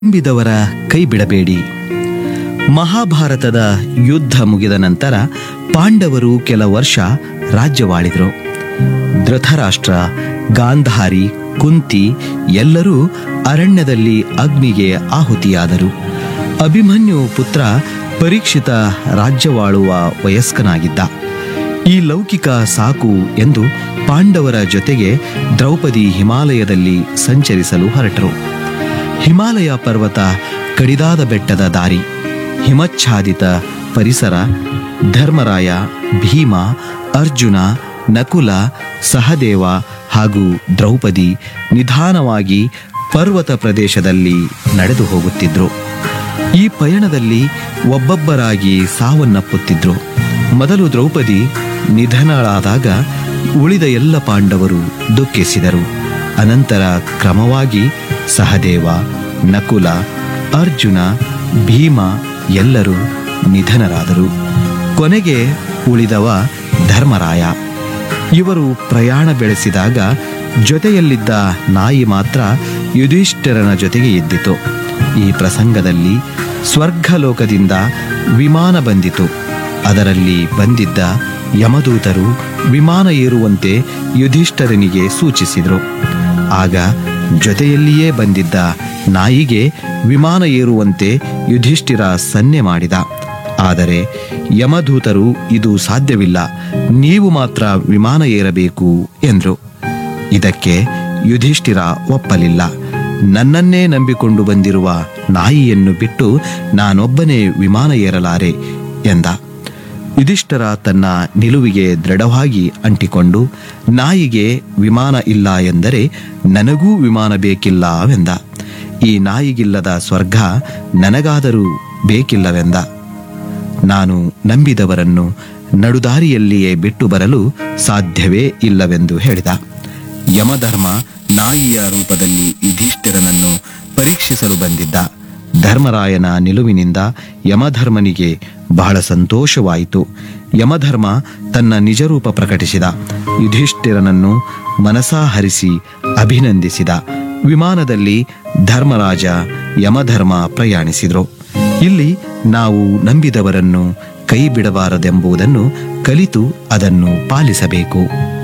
ನಂಬಿದವರ ಕೈ ಬಿಡಬೇಡಿ ಮಹಾಭಾರತದ ಯುದ್ಧ ಮುಗಿದ ನಂತರ ಪಾಂಡವರು ಕೆಲ ವರ್ಷ ರಾಜ್ಯವಾಳಿದರು ಧೃತರಾಷ್ಟ್ರ ಗಾಂಧಾರಿ ಕುಂತಿ ಎಲ್ಲರೂ ಅರಣ್ಯದಲ್ಲಿ ಅಗ್ನಿಗೆ ಆಹುತಿಯಾದರು ಅಭಿಮನ್ಯು ಪುತ್ರ ಪರೀಕ್ಷಿತ ರಾಜ್ಯವಾಳುವ ವಯಸ್ಕನಾಗಿದ್ದ ಈ ಲೌಕಿಕ ಸಾಕು ಎಂದು ಪಾಂಡವರ ಜೊತೆಗೆ ದ್ರೌಪದಿ ಹಿಮಾಲಯದಲ್ಲಿ ಸಂಚರಿಸಲು ಹೊರಟರು ಹಿಮಾಲಯ ಪರ್ವತ ಕಡಿದಾದ ಬೆಟ್ಟದ ದಾರಿ ಹಿಮಚ್ಛಾದಿತ ಪರಿಸರ ಧರ್ಮರಾಯ ಭೀಮ ಅರ್ಜುನ ನಕುಲ ಸಹದೇವ ಹಾಗೂ ದ್ರೌಪದಿ ನಿಧಾನವಾಗಿ ಪರ್ವತ ಪ್ರದೇಶದಲ್ಲಿ ನಡೆದು ಹೋಗುತ್ತಿದ್ರು ಈ ಪಯಣದಲ್ಲಿ ಒಬ್ಬೊಬ್ಬರಾಗಿ ಸಾವನ್ನಪ್ಪುತ್ತಿದ್ರು ಮೊದಲು ದ್ರೌಪದಿ ನಿಧನಳಾದಾಗ ಉಳಿದ ಎಲ್ಲ ಪಾಂಡವರು ದುಃಖಿಸಿದರು ಅನಂತರ ಕ್ರಮವಾಗಿ ಸಹದೇವ ನಕುಲ ಅರ್ಜುನ ಭೀಮ ಎಲ್ಲರೂ ನಿಧನರಾದರು ಕೊನೆಗೆ ಉಳಿದವ ಧರ್ಮರಾಯ ಇವರು ಪ್ರಯಾಣ ಬೆಳೆಸಿದಾಗ ಜೊತೆಯಲ್ಲಿದ್ದ ನಾಯಿ ಮಾತ್ರ ಯುಧಿಷ್ಠಿರನ ಜೊತೆಗೆ ಇದ್ದಿತು ಈ ಪ್ರಸಂಗದಲ್ಲಿ ಸ್ವರ್ಗಲೋಕದಿಂದ ವಿಮಾನ ಬಂದಿತು ಅದರಲ್ಲಿ ಬಂದಿದ್ದ ಯಮದೂತರು ವಿಮಾನ ಏರುವಂತೆ ಯುಧಿಷ್ಠರನಿಗೆ ಸೂಚಿಸಿದರು ಆಗ ಜೊತೆಯಲ್ಲಿಯೇ ಬಂದಿದ್ದ ನಾಯಿಗೆ ವಿಮಾನ ಏರುವಂತೆ ಯುಧಿಷ್ಠಿರ ಸನ್ನೆ ಮಾಡಿದ ಆದರೆ ಯಮದೂತರು ಇದು ಸಾಧ್ಯವಿಲ್ಲ ನೀವು ಮಾತ್ರ ವಿಮಾನ ಏರಬೇಕು ಎಂದರು ಇದಕ್ಕೆ ಯುಧಿಷ್ಠಿರ ಒಪ್ಪಲಿಲ್ಲ ನನ್ನನ್ನೇ ನಂಬಿಕೊಂಡು ಬಂದಿರುವ ನಾಯಿಯನ್ನು ಬಿಟ್ಟು ನಾನೊಬ್ಬನೇ ವಿಮಾನ ಏರಲಾರೆ ಎಂದ ಯುಧಿಷ್ಠರ ತನ್ನ ನಿಲುವಿಗೆ ದೃಢವಾಗಿ ಅಂಟಿಕೊಂಡು ನಾಯಿಗೆ ವಿಮಾನ ಇಲ್ಲ ಎಂದರೆ ನನಗೂ ವಿಮಾನ ಬೇಕಿಲ್ಲವೆಂದ ಈ ನಾಯಿಗಿಲ್ಲದ ಸ್ವರ್ಗ ನನಗಾದರೂ ಬೇಕಿಲ್ಲವೆಂದ ನಾನು ನಂಬಿದವರನ್ನು ನಡುದಾರಿಯಲ್ಲಿಯೇ ಬಿಟ್ಟು ಬರಲು ಸಾಧ್ಯವೇ ಇಲ್ಲವೆಂದು ಹೇಳಿದ ಯಮಧರ್ಮ ನಾಯಿಯ ರೂಪದಲ್ಲಿ ಯುಧಿಷ್ಠಿರನನ್ನು ಪರೀಕ್ಷಿಸಲು ಬಂದಿದ್ದ ಧರ್ಮರಾಯನ ನಿಲುವಿನಿಂದ ಯಮಧರ್ಮನಿಗೆ ಬಹಳ ಸಂತೋಷವಾಯಿತು ಯಮಧರ್ಮ ತನ್ನ ನಿಜರೂಪ ಪ್ರಕಟಿಸಿದ ಯುಧಿಷ್ಠಿರನನ್ನು ಮನಸಾಹರಿಸಿ ಅಭಿನಂದಿಸಿದ ವಿಮಾನದಲ್ಲಿ ಧರ್ಮರಾಜ ಯಮಧರ್ಮ ಪ್ರಯಾಣಿಸಿದರು ಇಲ್ಲಿ ನಾವು ನಂಬಿದವರನ್ನು ಕೈ ಬಿಡಬಾರದೆಂಬುದನ್ನು ಕಲಿತು ಅದನ್ನು ಪಾಲಿಸಬೇಕು